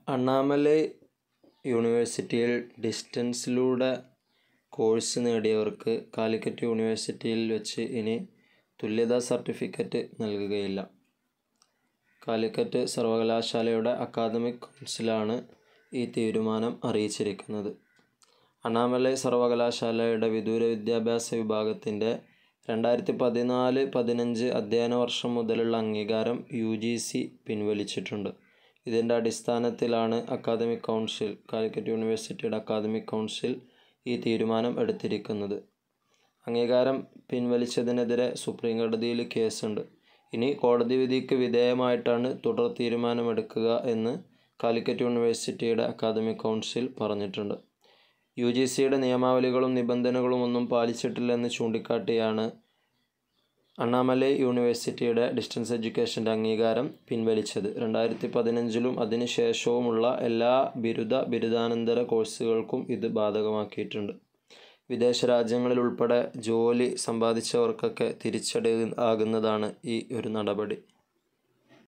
അണ്ണാമലൈ യൂണിവേഴ്സിറ്റിയിൽ ഡിസ്റ്റൻസിലൂടെ കോഴ്സ് നേടിയവർക്ക് കാലിക്കറ്റ് യൂണിവേഴ്സിറ്റിയിൽ വെച്ച് ഇനി തുല്യതാ സർട്ടിഫിക്കറ്റ് നൽകുകയില്ല കാലിക്കറ്റ് സർവകലാശാലയുടെ അക്കാദമിക് കൗൺസിലാണ് ഈ തീരുമാനം അറിയിച്ചിരിക്കുന്നത് അണ്ണാമലൈ സർവകലാശാലയുടെ വിദൂര വിദ്യാഭ്യാസ വിഭാഗത്തിൻ്റെ രണ്ടായിരത്തി പതിനാല് പതിനഞ്ച് അധ്യയന വർഷം മുതലുള്ള അംഗീകാരം യു ജി സി പിൻവലിച്ചിട്ടുണ്ട് ഇതിൻ്റെ അടിസ്ഥാനത്തിലാണ് അക്കാദമിക് കൗൺസിൽ കാലിക്കറ്റ് യൂണിവേഴ്സിറ്റിയുടെ അക്കാദമിക് കൗൺസിൽ ഈ തീരുമാനം എടുത്തിരിക്കുന്നത് അംഗീകാരം പിൻവലിച്ചതിനെതിരെ സുപ്രീം കോടതിയിൽ കേസുണ്ട് ഇനി കോടതി വിധിക്ക് വിധേയമായിട്ടാണ് തുടർ തീരുമാനമെടുക്കുക എന്ന് കാലിക്കറ്റ് യൂണിവേഴ്സിറ്റിയുടെ അക്കാദമിക് കൗൺസിൽ പറഞ്ഞിട്ടുണ്ട് യു ജി സിയുടെ നിയമാവലികളും നിബന്ധനകളും ഒന്നും പാലിച്ചിട്ടില്ലെന്ന് ചൂണ്ടിക്കാട്ടിയാണ് അണ്ണാമലൈ യൂണിവേഴ്സിറ്റിയുടെ ഡിസ്റ്റൻസ് എഡ്യൂക്കേഷൻ്റെ അംഗീകാരം പിൻവലിച്ചത് രണ്ടായിരത്തി പതിനഞ്ചിലും അതിനുശേഷവുമുള്ള എല്ലാ ബിരുദ ബിരുദാനന്തര കോഴ്സുകൾക്കും ഇത് ബാധകമാക്കിയിട്ടുണ്ട് വിദേശ രാജ്യങ്ങളിൽ ഉൾപ്പെടെ ജോലി സമ്പാദിച്ചവർക്കൊക്കെ തിരിച്ചടി ആകുന്നതാണ് ഈ ഒരു നടപടി